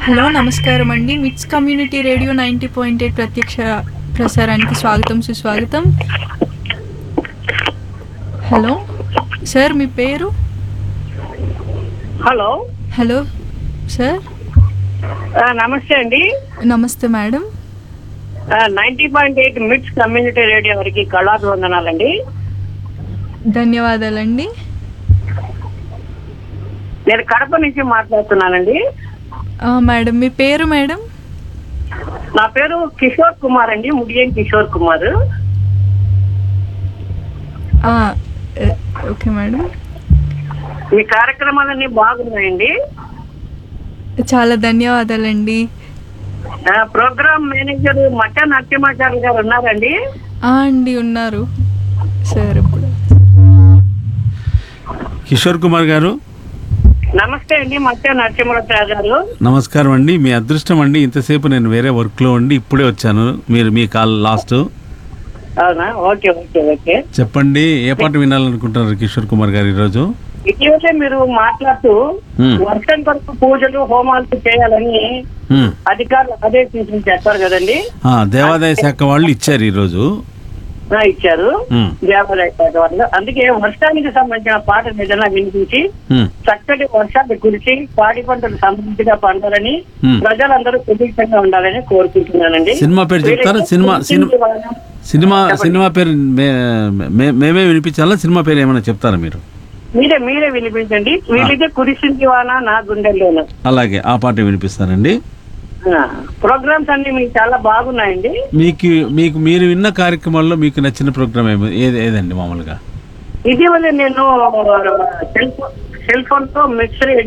Hello నమస్కారం అండి MITS community radio ninety point eight ప్రత్యక్ష ప్రసారానికి స్వాగతం సుస్వాగతం హలో సార్ మీ పేరు హలో హలో సార్ ఆ, నమస్తే అండి నమస్తే madam ninety point eight MITS community radio వారికి కళాభివందనాలండి ధన్యవాదాలండి నేను కడప నుంచి మాట్లాడుతున్నానండి ఆ, మేడం మీ పేరు మేడం నా పేరు కిషోర్ కుమార్ అండి ముడియం కిషోర్ కుమార్ ఆ, ఏ, ఓకే మేడం మీ కార్యక్రమాలన్నీ బాగున్నాయండి చాలా ధన్యవాదాలండి ఆ, ప్రోగ్రామ్ మేనేజర్ మట్ట నరసింహాచార్య గారు ఉన్నారండి ఆ, అండి ఉన్నారు సార్ ఇప్పుడు కిషోర్ కుమార్ గారు నమస్తే అండి మట్ట నరసింహాచార్య గారు నమస్కారం అండి మీ అదృష్టం అండి ఇంతసేపు నేను వేరే వర్క్లో ఉండి ఇప్పుడే వచ్చాను మీరు మీ కాల్ లాస్ట్ అవునా ఓకే ఓకే ఓకే చెప్పండి ఏ పాట వినాలనుకుంటున్నారు కిషోర్ కుమార్ గారు ఈరోజు ఇటీవలే మీరు మాట్లాడుతూ Hmm. వర్షం కొరకు పూజలు హోమాలు చేయాలని హ్మ్. అధికారులు ఆదేశించి చెప్పారు కదండి ఆ, దేవాదాయ శాఖ వాళ్ళు ఇచ్చారు ఈరోజు ఆ, ఇచ్చారు హ్మ్. దేవాలయ శాఖ వాళ్ళు అందుకే వర్షానికి సంబంధించిన పాట ఏదైనా వినిపించి హ్మ్. చక్కటి వర్షాలు కురిసి పాడి పంటలు సమృద్ధిగా పండాలని Hmm. ప్రజలందరూ సుభిక్షంగా ఉండాలని కోరుకుంటున్నానండి సినిమా పేరు చెప్తారా? సినిమా- సినిమా- సినిమా సినిమా పేరు మే- మే- మేమే వినిపించాలా సినిమా పేరు ఏమైనా చెప్తారా మీరు మీరే మీరే వినిపించండి వీళ్ళైతే కురిసింది వాన నా గుండెల్లోన అలాగే ఆ పాట వినిపిస్తానండి ప్రోగ్రామ్స్ అన్ని మీకు చాలా బాగున్నాయండి మీకు మీకు మీరు విన్న కార్యక్రమాల్లో మీకు నచ్చిన ప్రోగ్రామ్ ఏమి ఏది ఏదండి మామూలుగా ఇటీవల నేను సెల్ ఫోన్ సెల్ ఫోన్ తో మిక్సర్